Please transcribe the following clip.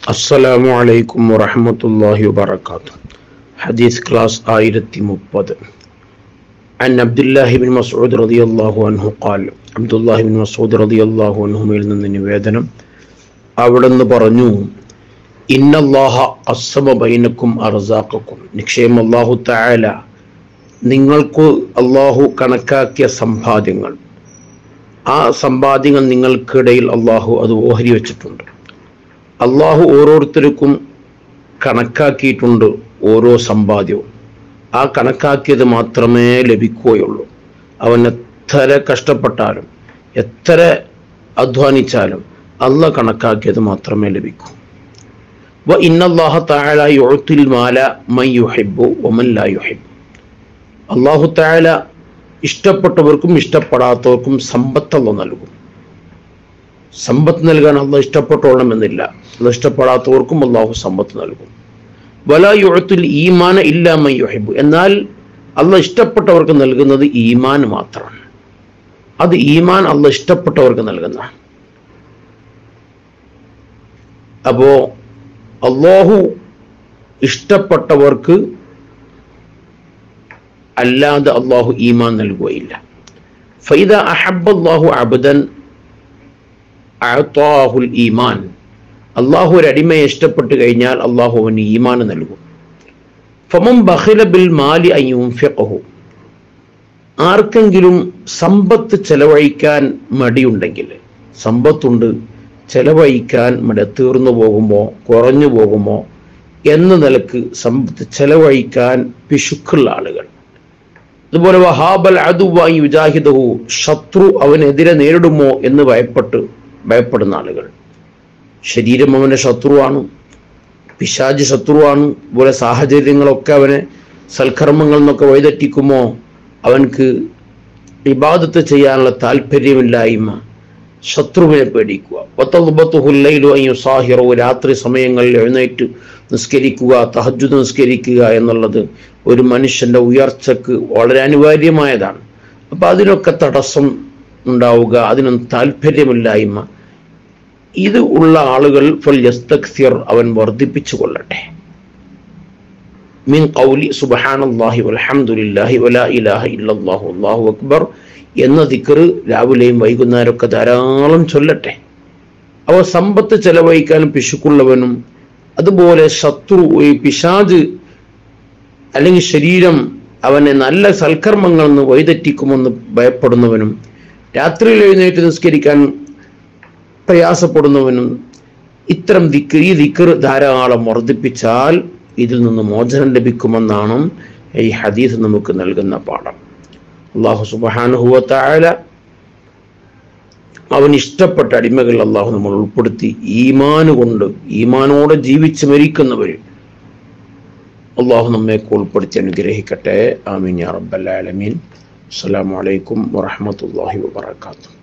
അസ്സലാമു അലൈക്കും വറഹ്മത്തുള്ളാഹി വബറകാതുഹു ഹദീസ് ക്ലാസ് ആയിരത്തി മുപ്പത് عن عبد الله بن مسعود رضي الله عنه قال عبد الله بن مسعود رضي الله عنه മേൽ നിന്ന് നിവേദനം അവിടുന്ന് പറഞ്ഞു ഇന്നല്ലാഹ അസ്സമ ബൈനക്കും അർസാഖക്കും നിക്ഷയം അല്ലാഹു തആല നിങ്ങൾക്ക് അള്ളാഹു കണക്കാക്കിയ സമ്പാദ്യങ്ങൾ ആ സമ്പാദ്യങ്ങൾ നിങ്ങൾക്കിടയിൽ അള്ളാഹു അത് ഓഹരി വെച്ചിട്ടുണ്ട് അള്ളാഹു ഓരോരുത്തർക്കും കണക്കാക്കിയിട്ടുണ്ട് ഓരോ സമ്പാദ്യവും ആ കണക്കാക്കിയത് മാത്രമേ ലഭിക്കുകയുള്ളൂ അവൻ എത്ര കഷ്ടപ്പെട്ടാലും എത്ര അധ്വാനിച്ചാലും അല്ല കണക്കാക്കിയത് മാത്രമേ ലഭിക്കൂ വ ഇന്നല്ലാഹ തആല യുഅത്തിൽ മാല മൻ യുഹിബ്ബു വമൻ ലാ യുഹിബ്ബു അല്ലാഹു തആല ഇഷ്ടപ്പെട്ടവർക്കും ഇഷ്ടപ്പെടാത്തവർക്കും സമ്പത്തല്ല നൽകും സമ്പത്ത് നൽകാൻ അള്ളാഹ് ഇഷ്ടപ്പെട്ടോളണമെന്നില്ല അത് ഇഷ്ടപ്പെടാത്തവർക്കും അള്ളാഹു സമ്പത്ത് നൽകും വല യുഴത്തുൽ ഈമാന ഇല്ലാമ യുഹിബു എന്നാൽ അള്ളാഹ് ഇഷ്ടപ്പെട്ടവർക്ക് നൽകുന്നത് ഈമാൻ മാത്രമാണ് അത് ഈമാൻ അള്ളാഹ് ഇഷ്ടപ്പെട്ടവർക്ക് നൽകുന്ന അപ്പോ അള്ളാഹു ഇഷ്ടപ്പെട്ടവർക്ക് അല്ലാതെ അള്ളാഹു ഈമാൻ നൽകുകയില്ല ഫൈദ അഹബ്ബല്ലാഹു അബ്ദൻ അഅതാഹുൽ ഈമാൻ അള്ളാഹു ഒരു അടിമയെ ഇഷ്ടപ്പെട്ട് കഴിഞ്ഞാൽ അള്ളാഹു അവന് ഈമാൻ നൽകും ഫമം ബഖില ബിൽ മാലി അയ്യുംഫിഖഹു ആർക്കെങ്കിലും സമ്പത്ത് ചെലവഴിക്കാൻ മടിയുണ്ടെങ്കിൽ സമ്പത്തുണ്ട് ചെലവഴിക്കാൻ മടി തീർന്നു പോകുമോ കുറഞ്ഞു പോകുമോ എന്ന നിലക്ക് സമ്പത്ത് ചെലവഴിക്കാൻ പിശുക്കുള്ള ആളുകൾ അതുപോലെ വഹാബൽ അതുവായി വിജാഹിദഹു ശത്രു അവനെതിരെ നേരിടുമോ എന്ന് ഭയപ്പെട്ട് ഭയപ്പെടുന്ന ആളുകൾ ശരീരം അവൻ്റെ ശത്രുവാണ് പിശാജ് ശത്രുവാണ് അതുപോലെ സാഹചര്യങ്ങളൊക്കെ അവനെ സൽക്കർമ്മങ്ങളിൽ നിന്നൊക്കെ വഴിതെറ്റിക്കുമോ അവൻക്ക് ഇബാദത്ത് ചെയ്യാനുള്ള താല്പര്യമില്ലായ്മ ശത്രുവിനെ പേടിക്കുക സാഹിറോ രാത്രി സമയങ്ങളിൽ എഴുന്നേറ്റ് നിസ്കരിക്കുക തഹജുദ് നിസ്കരിക്കുക എന്നുള്ളത് ഒരു മനുഷ്യന്റെ ഉയർച്ചക്ക് വളരെ അനിവാര്യമായതാണ് അപ്പൊ അതിനൊക്കെ തടസ്സം ഉണ്ടാവുക അതിനൊന്നും താല്പര്യമില്ലായ്മ ഇത് ഉള്ള ആളുകൾ ഫൽ യസ്തക്സിർ അവൻ വർദ്ധിപ്പിച്ചു കൊള്ളട്ടെ മിൻ ഖൗലി സുബ്ഹാനല്ലാഹി വൽഹംദുലില്ലാഹി വലാ ഇലാഹ ഇല്ലല്ലാഹു അല്ലാഹു അക്ബർ എന്ന ദിക്ർ രാവിലെയും വൈകുന്നേരമൊക്കെ ധാരാളം ചൊല്ലട്ടെ അവ സമ്പത്ത് ചെലവഴിക്കാനും പിശുക്കുള്ളവനും അതുപോലെ ശത്രു ഈ പിശാജ് അല്ലെങ്കിൽ ശരീരം അവനെ നല്ല സൽക്കർമ്മങ്ങളിൽ നിന്ന് വഴിതെറ്റിക്കുമെന്ന് ഭയപ്പെടുന്നവനും രാത്രിയിൽ എഴുന്നേറ്റ് നിസ്കരിക്കാൻ പ്രയാസപ്പെടുന്നവനും ഇത്തരം ദിക്ക് ഈ ദിക്കർ ധാരാളം വർദ്ധിപ്പിച്ചാൽ ഇതിൽ നിന്ന് മോചനം ലഭിക്കുമെന്നാണ് ഈ ഹദീസ് നമുക്ക് നൽകുന്ന പാഠം അള്ളാഹു സുബാനുഹുവത്തായ അവൻ ഇഷ്ടപ്പെട്ട അടിമകൾ അള്ളാഹു നമ്മൾ ഉൾപ്പെടുത്തി ഈമാന് കൊണ്ട് ഈമാനോടെ ജീവിച്ച് മരിക്കുന്നവർ അള്ളാഹു നമ്മയൊക്കെ ഉൾപ്പെടുത്തി അനുഗ്രഹിക്കട്ടെ ആമീൻ യാ റബ്ബൽ ആലമീൻ അസ്സലാമു അലൈക്കും വറഹ്മത്തുള്ളാഹി വബറകാതുഹു